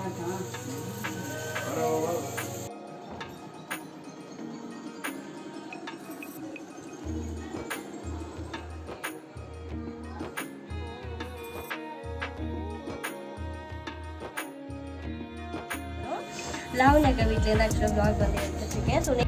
லாவண்யக்கா வீட்டிலேருந்து ஆக்சுவலாக ப்ளாக் வந்து எடுத்துட்ருக்கேன் ஸோ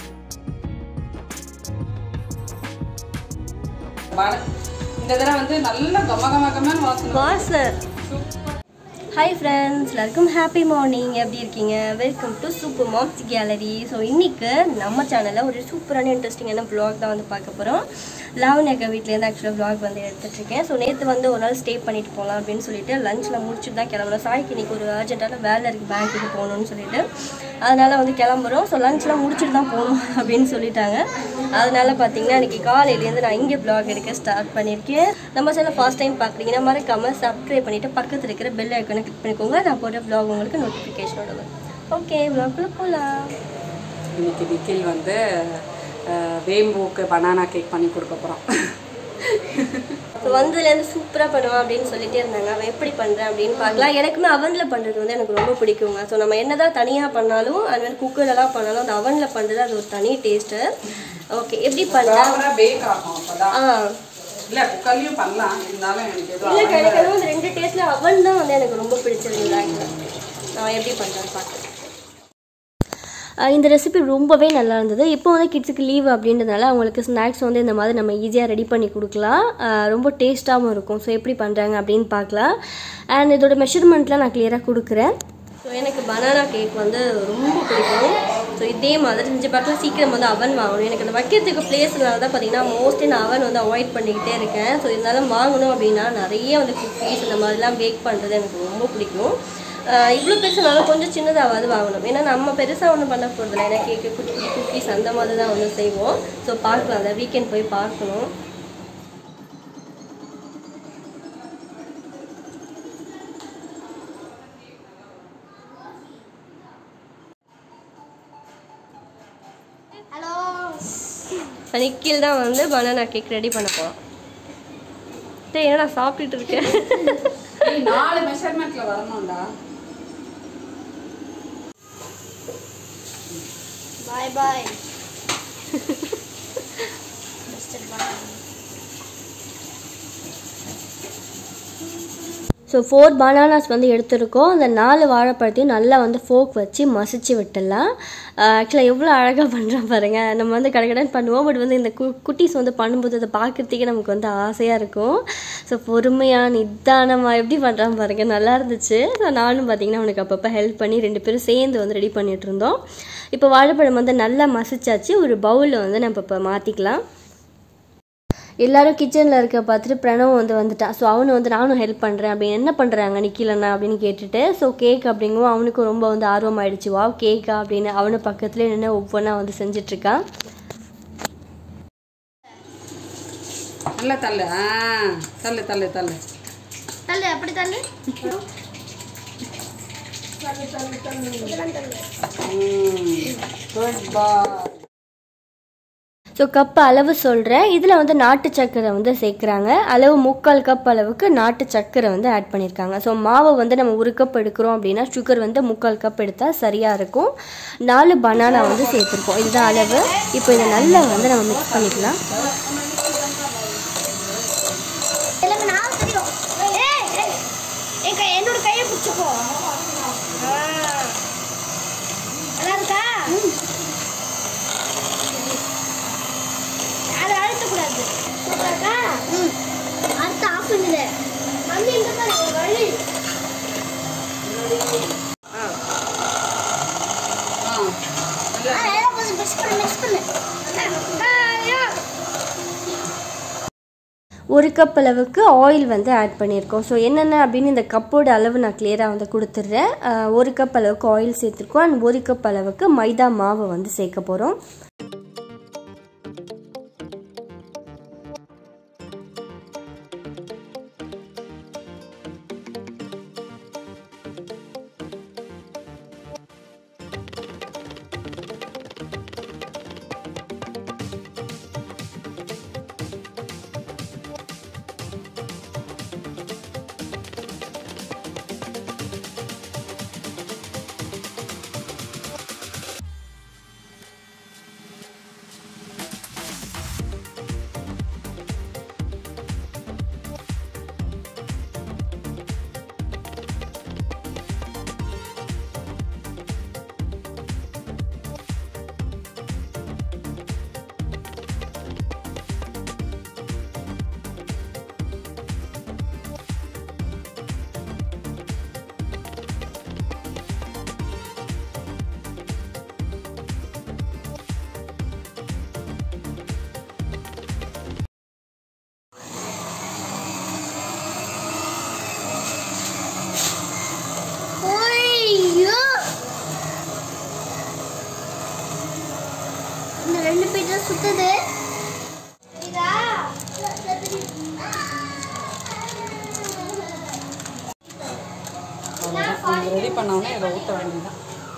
வாழை- இந்த தடவை வந்து நல்ல கம கம கமன்னு வாசனை வாசர் ஹாய் ஃப்ரெண்ட்ஸ் எல்லாருக்கும் ஹாப்பி மார்னிங் எப்படி இருக்கீங்க welcome to super moms gallery so இன்றைக்கு நம்ம சேனலில் ஒரு சூப்பரான இன்ட்ரெஸ்டிங்கான vlog தான் வந்து பார்க்க போகிறோம் லாவண்யக்கா வீட்லேருந்து ஆக்சுவலாக vlog வந்து எடுத்துட்ருக்கேன் ஸோ நேற்று வந்து ஒரு நாள் ஸ்டே பண்ணிட்டு போகலாம் அப்படின்னு சொல்லிட்டு லஞ்சில் முடிச்சுட்டு தான் கிளம்புறோம் சாய்க்கு இன்னைக்கு ஒரு அர்ஜென்ட்டான வேலை இருக்குது பேங்க்குக்கு போகணும்னு சொல்லிட்டு அதனால் வந்து கிளம்புறோம் ஸோ லஞ்ச்லாம் முடிச்சுட்டு தான் போகணும் அப்படின்னு சொல்லிட்டாங்க அதனால பார்த்தீங்கன்னா இன்னைக்கு காலையிலேருந்து நான் இங்கே vlog எடுக்க ஸ்டார்ட் பண்ணியிருக்கேன் நம்ம சேனல் ஃபர்ஸ்ட் டைம் பார்க்குறீங்கன்னா மறக்காம சப்ஸ்கிரைப் பண்ணிவிட்டு பக்கத்தில் இருக்கிற பெல் ஐக்கனை கிளிக் பண்ணிக்கோங்க நான் போடுற vlog உங்களுக்கு நோட்டிஃபிகேஷனோட வரும் ஓகே vlogக்குள்ள போகலாம் இன்னைக்கு நிக்கில் வந்து அஹ், வேம்பூக்கு பனானா கேக் பண்ணி கொடுக்க போகிறோம் ஸோ வந்ததுலேருந்து சூப்பராக பண்ணுவான் அப்படின்னு சொல்லிட்டே இருந்தாங்க அவன் எப்படி பண்ணுறேன் அப்படின்னு பார்க்கலாம் எனக்குமே அவனில் பண்ணுறது வந்து எனக்கு ரொம்ப பிடிக்குங்க ஸோ நம்ம என்னதான் தனியாக பண்ணாலும் அது மாதிரி குக்கர்லலாம் பண்ணாலும் அந்த அவனில் பண்ணுறது அது ஒரு தனி டேஸ்ட்டு ஓகே எப்படி பண்ணுறேன் பேக் ஆகும் அப்போதான் ஆ இல்லை குக்கர்லையும் பண்ணலாம் இருந்தாலும் எனக்கு எதுவும் இல்லை கிடைக்கணும் இந்த ரெண்டு டேஸ்ட்டில் அவன் தான் வந்து எனக்கு ரொம்ப பிடிச்சிருந்தது நான் எப்படி பண்ணுறேன்னு பார்க்குறேன் இந்த ரெசிபி ரொம்பவே நல்லா இருந்தது இப்போ வந்து கிட்ஸுக்கு லீவ் அப்படின்றதுனால அவங்களுக்கு ஸ்நாக்ஸ் வந்து இந்த மாதிரி நம்ம ஈஸியாக ரெடி பண்ணி கொடுக்கலாம் அஹ் ரொம்ப டேஸ்ட்டாகவும் இருக்கும் ஸோ எப்படி பண்ணுறாங்க அப்படின்னு பார்க்கலாம் அண்ட் இதோட மெஷர்மெண்ட்லாம் நான் கிளியராக கொடுக்குறேன் ஸோ எனக்கு பனானா கேக் வந்து ரொம்ப பிடிக்கும் ஸோ இதே மாதிரி செஞ்சு பார்க்கலாம் சீக்கிரம் வந்து அவன் வாங்கணும் எனக்கு அந்த வைக்கிறதுக்கு பிளேஸ்னால தான் பார்த்தீங்கன்னா மோஸ்ட்லி நான் அவன் வந்து அவாய்ட் பண்ணிக்கிட்டே இருக்கேன் ஸோ இருந்தாலும் வாங்கணும் அப்படின்னா நிறைய வந்து குக்கீஸ் இந்த மாதிரிலாம் பேக் பண்ணுறது எனக்கு ரொம்ப பிடிக்கும் இவ்வளோ பெருசுனாலும் கொஞ்சம் சின்னதாவது வாங்கணும் ஏன்னா நம்ம பெருசாக ஒன்றும் பண்ண போகிறதில்ல ஏன்னா கேக்கு குட்டி குட்டி குக்கீஸ் அந்த மாதிரி தான் வந்து செய்வோம் ஸோ பார்க்கலாம் அந்த வீக்கெண்ட் போய் பார்க்கணும் நிக்கில் தான் வந்து பனானா கேக் ரெடி பண்ண போகிறோம் டேய் என்னடா சாப்பிட்டுட்டு இருக்கேன் ஏய், நாலு மெஷர்மெண்ட்ல வரணும்டா Bye bye. So four bananas வந்து எடுத்திருக்கோம் அந்த நாலு வாழைப்பழத்தையும் நல்லா வந்து ஃபோக் வச்சு மசிச்சு விட்டுடலாம் ஆக்சுவலாக எவ்வளோ அழகாக பண்ணுறோம் பாருங்கள் நம்ம வந்து கடகடன்னு பண்ணுவோம் பட் வந்து இந்த கு குட்டீஸ் வந்து பண்ணும்போது அதை பார்க்குறதுக்கே நமக்கு வந்து ஆசையாக இருக்கும் ஸோ பொறுமையாக நிதானமாக எப்படி பண்ணுறான் பாருங்கள் நல்லா இருந்துச்சு ஸோ நானும் பார்த்தீங்கன்னா அவனுக்கு அப்பப்போ ஹெல்ப் பண்ணி ரெண்டு பேரும் சேர்ந்து வந்து ரெடி பண்ணிட்டு இருந்தோம் இப்போ வாழைப்பழம் வந்து நல்லா மசிச்சாச்சு ஒரு பவுலில் வந்து நம்ம இப்போ மாற்றிக்கலாம் எல்லாரும் கிச்சனில் இருக்க பார்த்துட்டு பிரணவ் வந்து வந்துட்டான் ஸோ அவனு வந்து நானும் ஹெல்ப் பண்ணுறேன் அப்படின்னு என்ன பண்ணுறாங்க நிக்கிலண்ணா அப்படின்னு கேட்டுட்டு ஸோ கேக் அப்படிங்கவும் அவனுக்கு ரொம்ப வந்து ஆர்வமாயிடுச்சு வா கேக்கா அப்படின்னு அவனு பக்கத்துலேயே நின்று ஒவ்வொன்றா வந்து செஞ்சிட்ருக்கான் நல்லா தள்ளு ஆ தள்ளு தள்ளு தள்ளு தள்ளு அப்படி தள்ளு குட் பாய் ஸோ கப் அளவு சொல்கிறேன் இதில் வந்து நாட்டு சர்க்கரை வந்து சேர்க்குறாங்க அளவு முக்கால் கப் அளவுக்கு நாட்டு சர்க்கரை வந்து ஆட் பண்ணியிருக்காங்க ஸோ மாவை வந்து நம்ம ஒரு கப் எடுக்கிறோம் அப்படின்னா சுகர் வந்து முக்கால் கப் எடுத்தால் சரியாக இருக்கும் நாலு பனானா வந்து சேர்த்துருக்கோம் இதுதான் அளவு இப்போ இதை நல்லா வந்து நம்ம மிக்ஸ் பண்ணிக்கலாம் எனக்கு நான் தெரியும் ஏய், ஏய், என் கை என்னோட கையை பிடிச்சிக்கோ ஆ. நல்லா இருக்கா அதை அழுத்தக்கூடாது சூப்பரா இருக்கா ம் அடுத்து ஆஃப் பண்ணுது மம்மி இந்த மாதிரி ஒரு வழி ஆ ஆ, எல்லாம் கொஞ்சம் மிக்ஸ் பண்ணு மிக்ஸ் பண்ணு ஆ, ஐயோ. ஒரு கப் அளவுக்கு ஆயில் வந்து ஆட் பண்ணியிருக்கோம் ஸோ என்னென்ன அப்படின்னு இந்த கப்போட அளவு நான் கிளியராக வந்து கொடுத்துட்றேன் அஹ் ஒரு கப் அளவுக்கு ஆயில் சேர்த்துருக்கோம் அண்ட் ஒரு கப் அளவுக்கு மைதா மாவு வந்து சேர்க்க போகிறோம் சுத்துது இதா ரெடி பண்ணோடனே இதை ஊற்ற வேண்டியதான்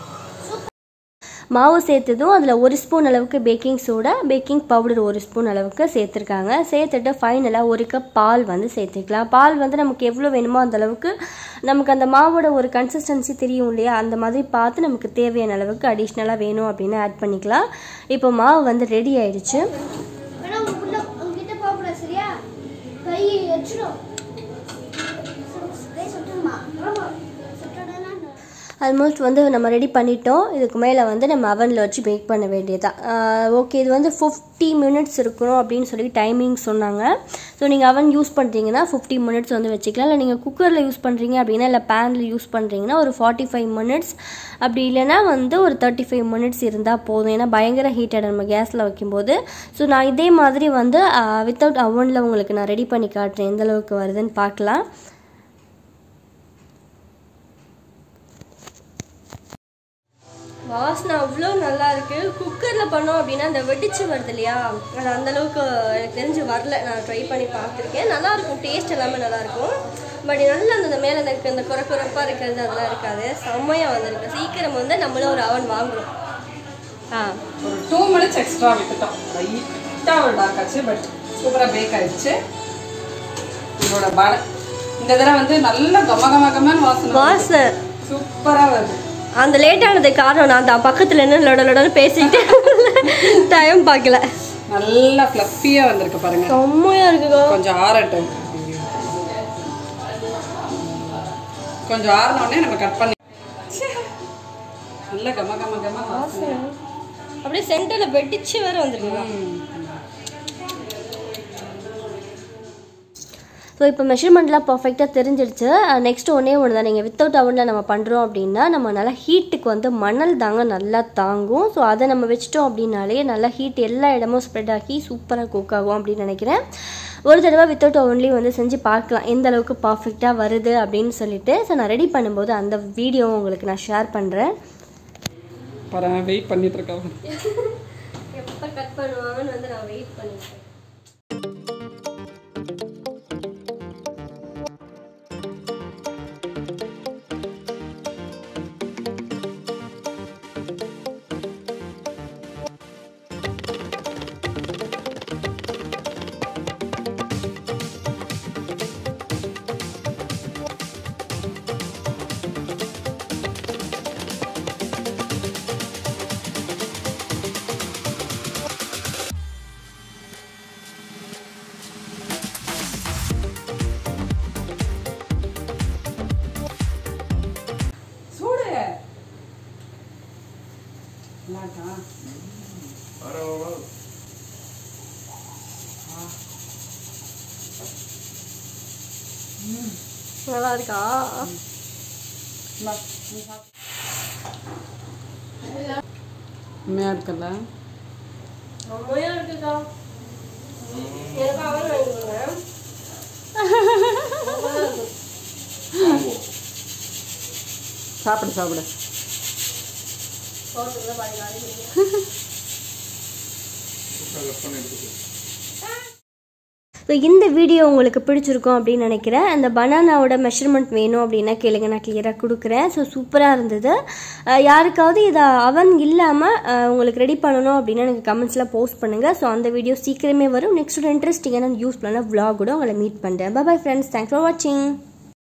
மாவு சேர்த்ததும் அதில் ஒரு ஸ்பூன் அளவுக்கு பேக்கிங் சோடா பேக்கிங் பவுடர் ஒரு ஸ்பூன் அளவுக்கு சேர்த்துருக்காங்க சேர்த்துட்டு ஃபைனலாக ஒரு கப் பால் வந்து சேர்த்துக்கலாம் பால் வந்து நமக்கு எவ்வளோ வேணுமோ அந்த அளவுக்கு நமக்கு அந்த மாவோட ஒரு கன்சிஸ்டன்சி தெரியும் இல்லையா அந்த மாதிரி பார்த்து நமக்கு தேவையான அளவுக்கு அடிஷ்னலாக வேணும் அப்படின்னு ஆட் பண்ணிக்கலாம் இப்போ மாவு வந்து ரெடி ஆயிடுச்சு வேணா உள்ள உங்ககிட்ட போகக்கூடாது சரியா கை வச்சிடும் கை சுட்டுமா சுட்டுடனா ஆல்மோஸ்ட் வந்து நம்ம ரெடி பண்ணிட்டோம் இதுக்கு மேலே வந்து நம்ம அவனில் வச்சு பேக் பண்ண வேண்டியதான் ஓகே இது வந்து ஃபிஃப்டி மினிட்ஸ் இருக்கணும் அப்படின்னு சொல்லி டைமிங் சொன்னாங்க ஸோ நீங்கள் அவன் யூஸ் பண்ணுறீங்கன்னா ஃபிஃப்டி மினிட்ஸ் வந்து வச்சுக்கலாம் இல்லை நீங்கள் குக்கரில் யூஸ் பண்ணுறீங்க அப்படின்னா இல்லை பேனில் யூஸ் பண்ணுறீங்கன்னா ஒரு ஃபார்ட்டி ஃபைவ் மினிட்ஸ் அப்படி இல்லைன்னா வந்து ஒரு தேர்ட்டி ஃபைவ் மினிட்ஸ் இருந்தால் போதும் ஏன்னா பயங்கர ஹீட்டட் நம்ம கேஸில் வைக்கும்போது ஸோ நான் இதே மாதிரி வந்து வித்தவுட் அவனில் உங்களுக்கு நான் ரெடி பண்ணி காட்டுறேன் எந்த அளவுக்கு வருதுன்னு பார்க்கலாம் வாசனை அவ்வளோ நல்லா இருக்கு குக்கரில் பண்ணோம் அப்படின்னா அந்த வெடிச்சு வருது இல்லையா அது அந்த அளவுக்கு எனக்கு தெரிஞ்சு வரல நான் ட்ரை பண்ணி பார்த்துருக்கேன் நல்லா இருக்கும் டேஸ்ட் எல்லாமே நல்லா இருக்கும் பட் நல்லா அந்த மேலே எனக்கு அந்த குறை குறைப்பாக இருக்கிறது அதெல்லாம் இருக்காது செம்மையாக வந்திருக்கு சீக்கிரம் வந்து நம்மளும் ஒரு அவன் வாங்குறோம் ஆ ஒரு டூ மினிட்ஸ் எக்ஸ்ட்ரா விட்டுட்டோம் லைட்டாக ஒரு டார்க் ஆச்சு பட் சூப்பராக பேக் ஆயிடுச்சு இதோட பாட இந்த தடவை வந்து நல்ல கம கம கமன்னு வாசனை வாசனை சூப்பராக வருது அந்த லேட் ஆனது காரணம் நான் தான் பக்கத்தில் என்ன லொட லொடன்னு பேசிக்கிட்டு டைம் பார்க்கல நல்லா ஃப்ளஃபியாக வந்திருக்கு பாருங்க செம்மையாக இருக்குக்கா கொஞ்சம் ஆறட்டும் கொஞ்சம் ஆறினோடனே நம்ம கட் பண்ணி ச்சே. நல்ல கம கம கம வாசனை அப்படியே சென்டரில் வெடிச்சு வேற வந்திருக்குக்கா ம். ஸோ இப்போ மெஷர்மெண்ட்லாம் பர்ஃபெக்டாக தெரிஞ்சிருச்சு நெக்ஸ்ட் ஒன்றே ஒன்று தான் நீங்கள் வித்தவுட் அவனில் நம்ம பண்ணுறோம் அப்படின்னா நம்ம நல்லா ஹீட்டுக்கு வந்து மணல் தாங்க நல்லா தாங்கும் ஸோ அதை நம்ம வச்சிட்டோம் அப்படின்னாலே நல்லா ஹீட் எல்லா இடமும் ஸ்ப்ரெட் ஆகி சூப்பராக குக் ஆகும் அப்படின்னு நினைக்கிறேன் ஒரு தடவை வித்தவுட் அவன்லேயும் வந்து செஞ்சு பார்க்கலாம் எந்த அளவுக்கு பர்ஃபெக்டாக வருது அப்படின்னு சொல்லிட்டு ஸோ நான் ரெடி பண்ணும்போது அந்த வீடியோவும் உங்களுக்கு நான் ஷேர் பண்ணுறேன் பாரு வெயிட் பண்ணிட்டு இருக்காங்க எப்போ கட் பண்ணுவாங்கன்னு வந்து நான் வெயிட் பண்ணிட்டேன் சூடு நல்லாட்டா நல்லா இருக்கா உண்மையாக இருக்குல்ல செம்மையாக இருக்குக்கா எனக்கு அவன் வாங்கி கொடுங்க சாப்பிடு சாப்பிடு போட்டுருங்க பாருங்க அது ஸோ இந்த வீடியோ உங்களுக்கு பிடிச்சிருக்கும் அப்படின்னு நினைக்கிறேன் அந்த பனானாவோட மெஷர்மெண்ட் வேணும் அப்படின்னா கேளுங்க நான் கிளியராக கொடுக்குறேன் ஸோ சூப்பராக இருந்தது அஹ் யாருக்காவது இதை அவன் இல்லாமல் உங்களுக்கு ரெடி பண்ணணும் அப்படின்னா எனக்கு கமெண்ட்ஸில் போஸ்ட் பண்ணுங்கள் ஸோ அந்த வீடியோ சீக்கிரமே வரும் நெக்ஸ்ட் ஒரு இன்ட்ரெஸ்டிங்கான யூஸ்ஃபுல்லான vlog கூட உங்களை மீட் பண்ணுறேன் பாய் ஃப்ரெண்ட்ஸ் தேங்க்ஸ் ஃபார் வாட்சிங்